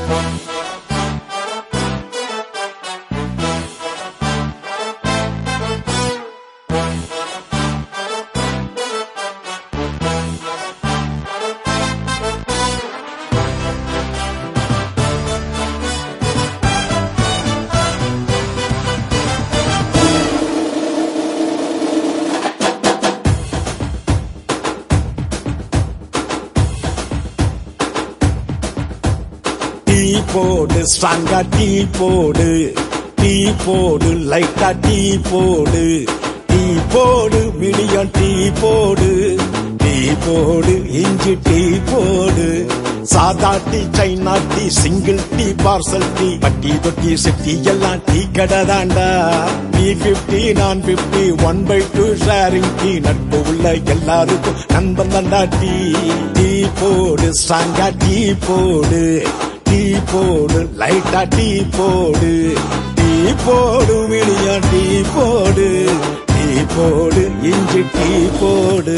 tea போடு ஸ்ட்ராங்கா tea போடு டீ போடு லைட்டா டீ போடு டீ போடு மிடியம் டீ போடு டீ போடு இஞ்சி டீ போடு சாதா tea China tea single tea parcel tea பட்டி தொட்டி சிட்டி எல்லாம் டீ கடை தாண்டா டீ பிப்டி நான் fifty one by two sharing tea நட்பு உள்ள எல்லாருக்கும் நண்பன் தாண்டா டீ டீ போடு ஸ்ட்ராங்கா டீ போடு டீ போடு லைட்டா டீ போடு டீ போடு மிடியா டீ போடு டீ போடு இஞ்சி டீ போடு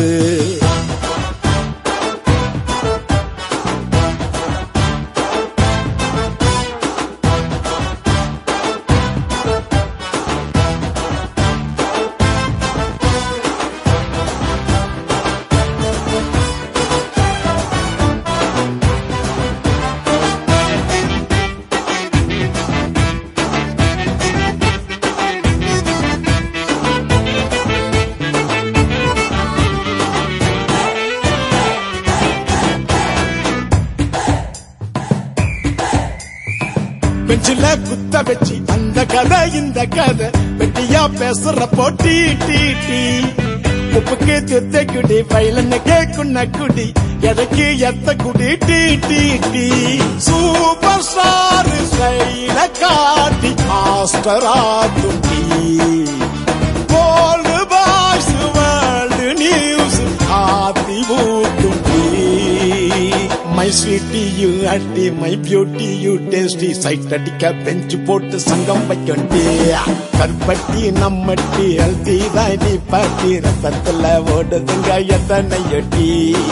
பெஞ்சில குத்த வச்சு அந்த கதை இந்த கதை வெட்டியா பேசுற போட்டி டீ டீ உப்புக்கு தித்த குடி வயலன்னு கேக்குன்ன குடி எதைக்கு எத்த குடி tea tea tea super star ஸ்டைல காட்டி மாஸ்டர் ஆகும் tea gold boys world news ஆத்தி ஊட்டும் டீ மை ஸ்வீட்டி யூ அட்டி my beauty you tasty sight அடிக்க பெஞ்சு போட்டு சங்கம் வைக்கண்டி கற்பட்டி நம்மட்டி அல்தி தாண்டி பாட்டி ரத்தத்துல ஓடுதுங்க எத்தனை எட்டி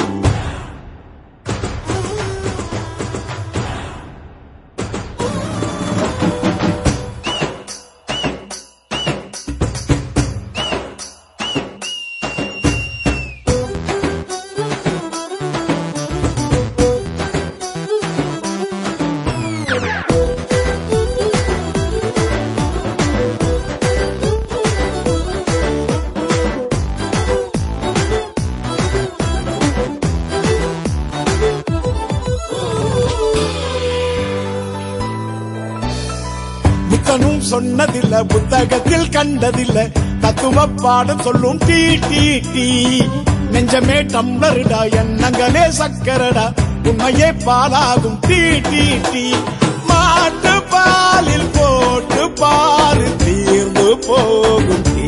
புத்தனும் சொன்னதில்ல புத்தகத்தில் கண்டதில்ல தத்துவ பாடம் சொல்லும் டீ டீ டீ நெஞ்சமே டம்ளருடா எண்ணங்களே சக்கரடா உண்மையே பாலாகும் டீ டீ டீ மாட்டு பாலில் போட்டு பாரு தீர்ந்து போகும் டீ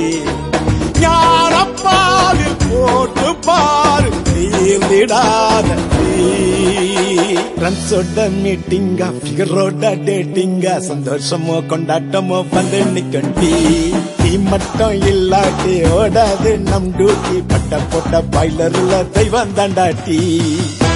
ஞானப்பாலில் போட்டு பாரு தீர்ந்திடாத ஃப்ரெண்ட்ஸோட மீட்டிங்கா ஃபிகரோட டேட்டிங்கா சந்தோஷமோ கொண்டாட்டமோ வந்து நிக்கண்டி டீ மட்டும் இல்லாட்டி ஓடாது நம் டியூட்டி பட்ட போட்ட பாய்லர்ல தெய்வம் தாண்டா டீ